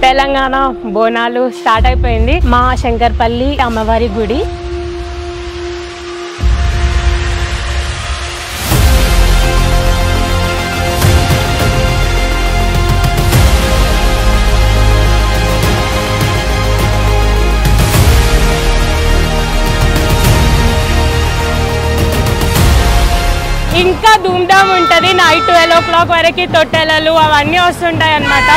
Telangana Bonalu start అయిపోయింది మా శంకర్పల్లి అమ్మవారి గుడి ఇంకా ధూమ్ధామ్ ఉంటది నైట్ ట్వెల్వ్ ఓ క్లాక్ వరకు తొట్టెలలు అవన్నీ వస్తుంటాయి అన్నమాట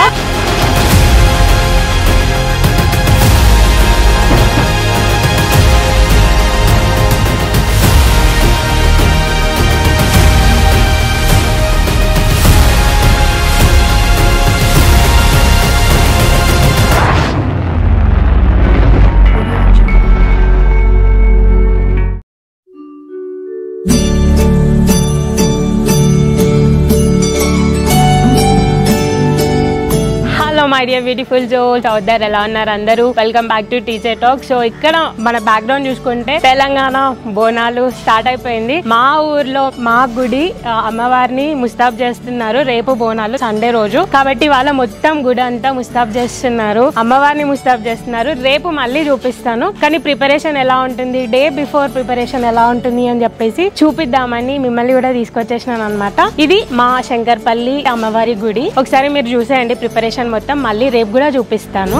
hello my dear beautiful souls out there ఎలా ఉన్నారు అందరూ welcome back to teacher talk so ఇక్కడ మన బ్యాక్గ్రౌండ్ చూసుకుంటే తెలంగాణ బోనాలు స్టార్ట్ అయిపోయింది మా ఊర్లో మా గుడి ఆ, అమ్మవారిని ముస్తాబ్ చేస్తున్నారు రేపు బోనాలు సండే రోజు కాబట్టి వాళ్ళ మొత్తం గుడి అంతా ముస్తాబ్ చేస్తున్నారు అమ్మవారిని ముస్తాబ్ చేస్తున్నారు రేపు మళ్ళీ చూపిస్తాను కానీ ప్రిపరేషన్ ఎలా ఉంటుంది డే బిఫోర్ ప్రిపరేషన్ ఎలా ఉంటుంది అని చెప్పేసి చూపిద్దామని మిమ్మల్ని కూడా తీసుకొచ్చేసినాను అనమాట ఇది మా శంకర్పల్లి అమ్మవారి గుడి ఒకసారి మీరు చూసేయండి ప్రిపరేషన్ మొత్తం మళ్ళీ రేపు కూడా చూపిస్తాను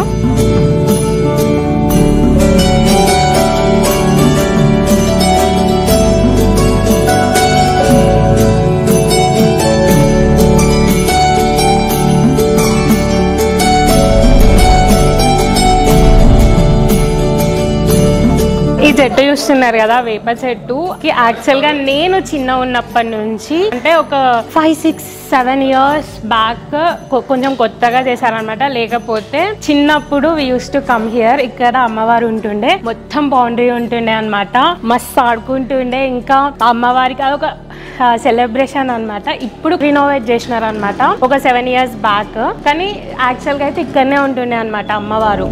ఈ చెట్టు చూస్తున్నారు కదా వేప చెట్టు యాక్చువల్ గా నేను చిన్న ఉన్నప్పటి నుంచి అంటే ఒక five six seven years back కొంచెం కొత్తగా చేశారనమాట లేకపోతే చిన్నప్పుడు we used to come here ఇక్కడ అమ్మవారు ఉంటుండే మొత్తం బౌండరీ ఉంటుండే అన్నమాట మస్తు ఆడుకుంటుండే ఇంకా అమ్మవారికి అదొక సెలబ్రేషన్ అన్నమాట ఇప్పుడు రినోవేట్ చేసినారు అనమాట ఒక సెవెన్ ఇయర్స్ బ్యాక్ కానీ యాక్చువల్ గా అయితే ఇక్కడనే ఉంటుండే అనమాట అమ్మవారు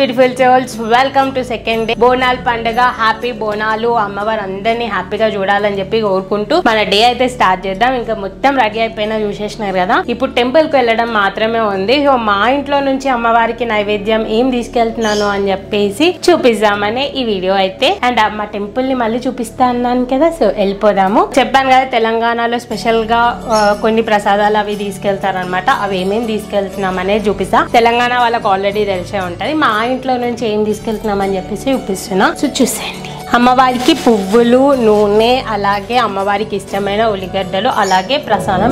beautiful souls welcome to second day Bonal పండుగ హ్యాపీ బోనాలు అమ్మవారు అందరినీ హ్యాపీగా చూడాలని చెప్పి కోరుకుంటూ మన డే అయితే స్టార్ట్ చేద్దాం ఇంకా మొత్తం రెడీ అయిపోయినా చూసేసినారు కదా ఇప్పుడు టెంపుల్ కి వెళ్ళడం మాత్రమే ఉంది సో మా ఇంట్లో నుంచి అమ్మవారికి నైవేద్యం ఏం తీసుకెళ్తున్నాను అని చెప్పేసి చూపిద్దామని ఈ వీడియో అయితే అండ్ మా టెంపుల్ ని మళ్ళీ చూపిస్తా అన్నాను కదా సో వెళ్ళిపోదాము చెప్పాను కదా తెలంగాణలో స్పెషల్ గా ఆ, కొన్ని ప్రసాదాలు అవి తీసుకెళ్తారనమాట అవి ఏమేమి తీసుకెళ్తున్నాం అనేది చూపిస్తా తెలంగాణ వాళ్ళకి ఆల్రెడీ తెలిసే ఉంటది మా ఇంట్లో నుంచి ఏం తీసుకెళ్తున్నాం అని చెప్పేసి చూపిస్తున్నా సో చూసేయండి అమ్మవారికి పువ్వులు నూనె అలాగే అమ్మవారికి ఇష్టమైన ఉల్లిగడ్డలు అలాగే ప్రసాదం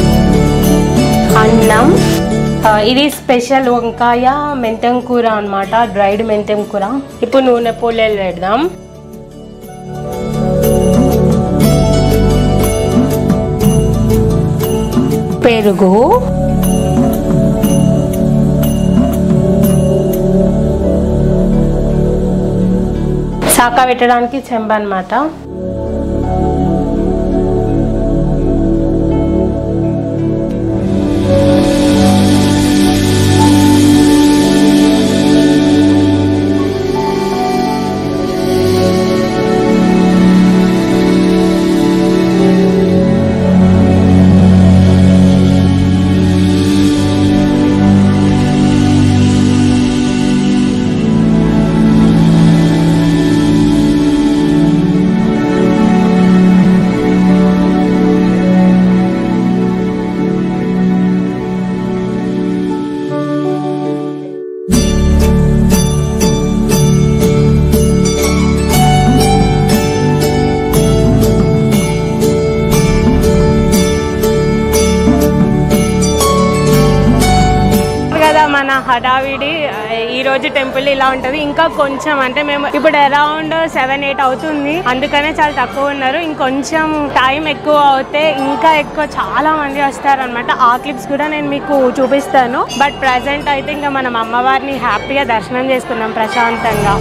అన్నం ఆ, ఇది స్పెషల్ వంకాయ మెంతం కూర అన్నమాట డ్రైడ్ మెంతం కూర ఇప్పుడు నూనె పూలలు పెడదాం పెరుగు శాఖ పెట్టడానికి చెంబ అనమాట కదా మన హడావిడి ఆ, ఈ రోజు టెంపుల్ ఇలా ఉంటది ఇంకా కొంచెం అంటే మేము ఇప్పుడు అరౌండ్ సెవెన్ ఎయిట్ అవుతుంది అందుకనే చాలా తక్కువ ఉన్నారు ఇంకొంచెం టైం ఎక్కువ అవుతే ఇంకా ఎక్కువ చాలా మంది వస్తారనమాట ఆ క్లిప్స్ కూడా నేను మీకు చూపిస్తాను బట్ ప్రజెంట్ అయితే ఇంకా మనం అమ్మవారిని హ్యాపీగా దర్శనం చేసుకుందాం ప్రశాంతంగా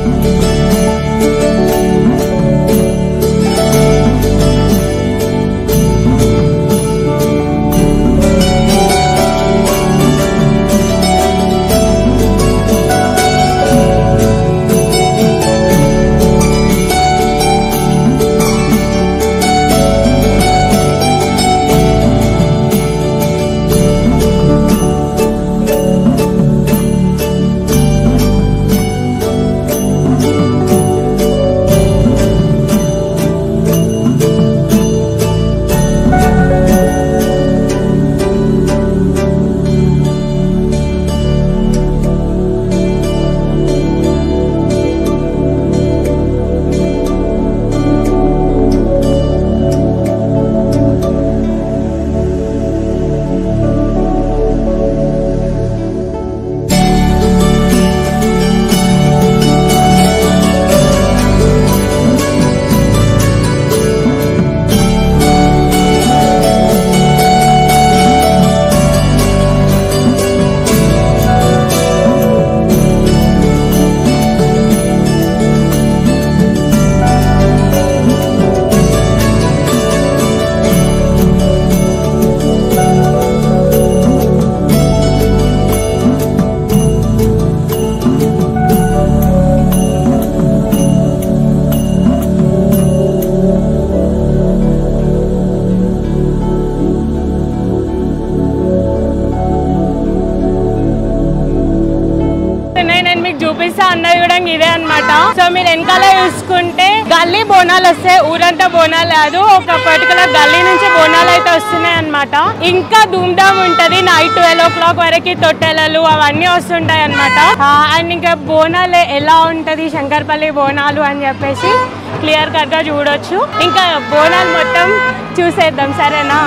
ఉన్నాయి. నేను మీకు చూపిస్తా అన్నది కూడా ఇదే అన్నమాట సో మీరు వెనకాల చూసుకుంటే గల్లీ బోనాలు వస్తాయి ఊరంతా బోనాలు కాదు ఒక పర్టికులర్ గల్లీ నుంచి బోనాలు అయితే వస్తున్నాయి అన్నమాట ఇంకా ధూమ్ ధామ్ ఉంటది నైట్ ట్వెల్వ్ ఓ క్లాక్ వరకు తొట్టెలలు అవన్నీ వస్తుంటాయి అనమాట అండ్ ఇంకా బోనాలు ఎలా ఉంటది శంకర్పల్లి బోనాలు అని చెప్పేసి క్లియర్ కట్ గా చూడొచ్చు ఇంకా బోనాలు మొత్తం చూసేద్దాం సరేనా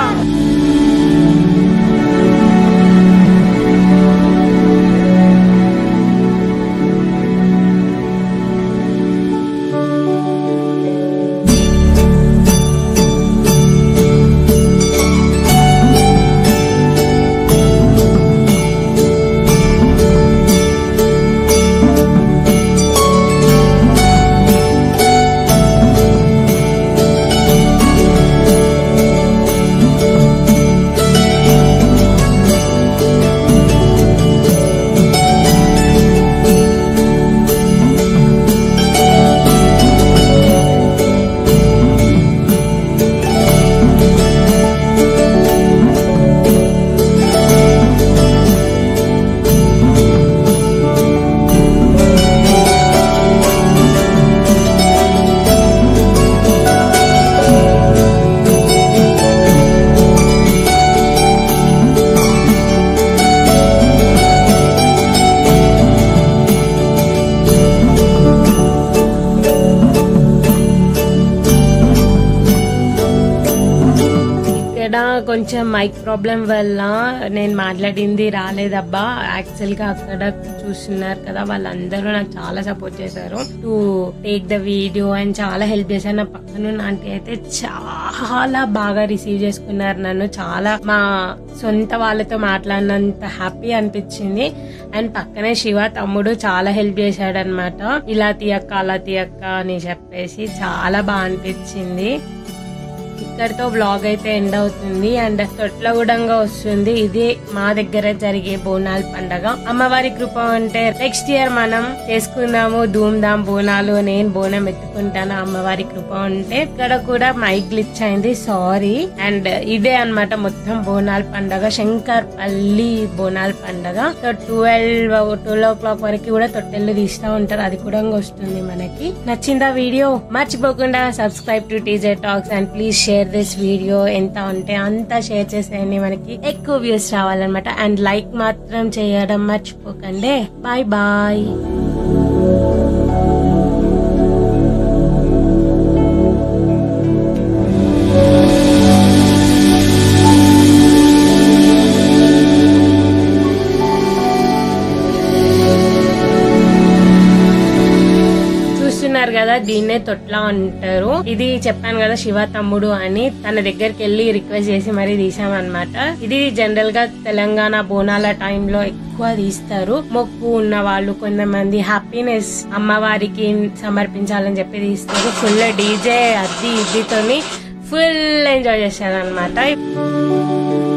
ఇక్కడ కొంచెం మైక్ ప్రాబ్లం వల్ల నేను మాట్లాడింది రాలేదబ్బా యాక్చువల్ గా అక్కడ చూస్తున్నారు కదా వాళ్ళందరూ నాకు చాలా సపోర్ట్ చేశారు to take the video and చాలా హెల్ప్ చేశారు నా పక్కన ఆంటీ అయితే చాలా బాగా రిసీవ్ చేసుకున్నారు నన్ను చాలా మా సొంత వాళ్ళతో మాట్లాడినంత హ్యాపీ అనిపించింది అండ్ పక్కనే శివ తమ్ముడు చాలా హెల్ప్ చేశాడు అనమాట ఇలా తీయక్క అలా తీయక్క అని చెప్పేసి చాలా బాగా అనిపించింది ఇక్కడితో బ్లాగ్ అయితే ఎండ్ అవుతుంది అండ్ తొట్లగూడంగా వస్తుంది ఇది మా దగ్గర జరిగే బోనాల పండగ అమ్మవారి కృప ఉంటే నెక్స్ట్ ఇయర్ మనం చేసుకుందాము ధూమ్ ధామ్ బోనాలు నేను బోనం ఎత్తుకుంటాను అమ్మవారి కృప ఉంటే ఇక్కడ కూడా మైక్ గ్లిచ్ అయింది సారీ అండ్ ఇదే అన్నమాట మొత్తం బోనాల పండగ శంకర్పల్లి బోనాల పండగ so twelve twelve o'clock వరకు కూడా తొట్టెళ్ళు తీస్తా ఉంటారు అది కూడా వస్తుంది మనకి నచ్చిందా వీడియో మర్చిపోకుండా subscribe to TJ talks and please share this video ఎంత ఉంటే అంత షేర్ చేసేయండి మనకి ఎక్కువ వ్యూస్ రావాలన్నమాట అండ్ లైక్ మాత్రం చేయడం మర్చిపోకండి బాయ్ బాయ్ చూస్తున్నారు కదా దీన్నే తొట్ల అంటారు ఇది చెప్పాను కదా శివ తమ్ముడు అని తన దగ్గరికి వెళ్ళి రిక్వెస్ట్ చేసి మరీ తీసామన్నమాట ఇది జనరల్ గా తెలంగాణ బోనాల టైంలో ఎక్కువ తీస్తారు మొక్కు ఉన్న వాళ్ళు కొంతమంది హ్యాపీనెస్ అమ్మవారికి సమర్పించాలని చెప్పి తీస్తారు ఫుల్ డీజే అది ఇదితోని ఫుల్ ఎంజాయ్ చేశారు అనమాట